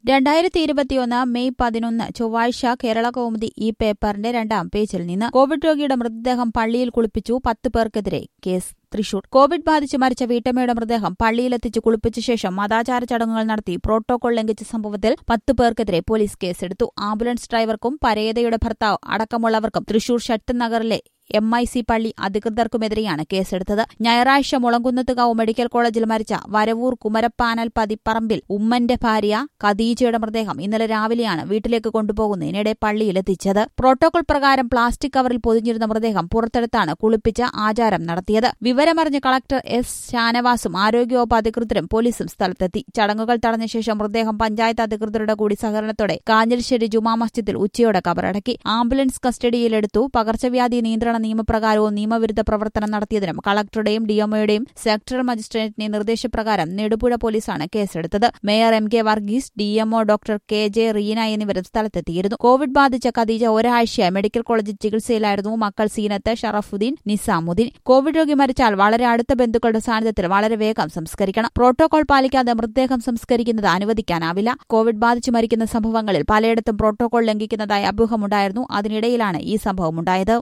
രണ്ടായിരത്തി ഇരുപത്തിയൊന്ന് മെയ് പതിനൊന്ന് ചൊവ്വാഴ്ച കേരള കൗമുദി ഈ പേപ്പറിന്റെ രണ്ടാം പേജിൽ നിന്ന് കോവിഡ് രോഗിയുടെ മൃതദേഹം പള്ളിയിൽ കുളിപ്പിച്ചു പത്ത് പേർക്കെതിരെ കേസ് തൃശൂർ കോവിഡ് ബാധിച്ച് മരിച്ച വീട്ടമ്മയുടെ മൃതദേഹം പള്ളിയിലെത്തിച്ച് കുളിപ്പിച്ച ശേഷം മതാചാര ചടങ്ങുകൾ നടത്തി പ്രോട്ടോകോൾ ലംഘിച്ച സംഭവത്തിൽ പത്ത് പേർക്കെതിരെ പോലീസ് കേസെടുത്തു ആംബുലൻസ് ഡ്രൈവർക്കും പരേതയുടെ ഭർത്താവ് അടക്കമുള്ളവർക്കും തൃശൂർ ഷട്ട് നഗറിലെ എം ഐ സി പള്ളി അധികൃതർക്കുമെതിരെയാണ് കേസെടുത്തത് ഞായറാഴ്ച മുളങ്കുന്നത്തുകാവ് മെഡിക്കൽ കോളേജിൽ മരിച്ച വരവൂർ കുമരപ്പാനൽ പതിപ്പറമ്പിൽ ഉമ്മന്റെ ഭാര്യ ഖദീജയുടെ മൃതദേഹം ഇന്നലെ രാവിലെയാണ് വീട്ടിലേക്ക് കൊണ്ടുപോകുന്നതിനിടെ പള്ളിയിലെത്തിച്ചത് പ്രോട്ടോകോൾ പ്രകാരം പ്ലാസ്റ്റിക് കവറിൽ പൊതിഞ്ഞിരുന്ന മൃതദേഹം പുറത്തെടുത്താണ് കുളിപ്പിച്ച ആചാരം നടത്തിയത് വിവരമറിഞ്ഞ കളക്ടർ എസ് ഷാനവാസും ആരോഗ്യവകുപ്പ് അധികൃതരും പോലീസും സ്ഥലത്തെത്തി ചടങ്ങുകൾ തടഞ്ഞ ശേഷം മൃതദേഹം പഞ്ചായത്ത് അധികൃതരുടെ കൂടി സഹകരണത്തോടെ കാഞ്ഞിരശ്ശേരി ജുമാ മസ്ജിദിൽ ഉച്ചയോടെ കബറടക്കി ആംബുലൻസ് കസ്റ്റഡിയിലെടുത്തു പകർച്ചവ്യാധി നിയന്ത്രണ നിയമപ്രകാരവും നിയമവിരുദ്ധ പ്രവർത്തനം നടത്തിയതിനും കളക്ടറുടെയും ഡിഎംഒയുടെയും സെക്ടറൽ മജിസ്ട്രേറ്റിന്റെ നിർദ്ദേശപ്രകാരം നെടുപുഴ പോലീസാണ് കേസെടുത്തത് mayor M K Varghese DMO doctor K J Reena എന്നിവരും സ്ഥലത്തെത്തിയിരുന്നു കോവിഡ് ബാധിച്ച ഖദീജ ഒരാഴ്ചയായി മെഡിക്കൽ കോളേജിൽ ചികിത്സയിലായിരുന്നു മക്കൾ സീനത്ത് ഷറഫുദ്ദീൻ നിസാമുദ്ദീൻ കോവിഡ് രോഗി മരിച്ചാൽ വളരെ അടുത്ത ബന്ധുക്കളുടെ സാന്നിധ്യത്തിൽ വളരെ വേഗം സംസ്കരിക്കണം പ്രോട്ടോകോൾ പാലിക്കാതെ മൃതദേഹം സംസ്കരിക്കുന്നത് അനുവദിക്കാനാവില്ല കോവിഡ് ബാധിച്ച് മരിക്കുന്ന സംഭവങ്ങളിൽ പലയിടത്തും പ്രോട്ടോകോൾ ലംഘിക്കുന്നതായി അഭ്യൂഹമുണ്ടായിരുന്നു അതിനിടയിലാണ് ഈ സംഭവമുണ്ടായത്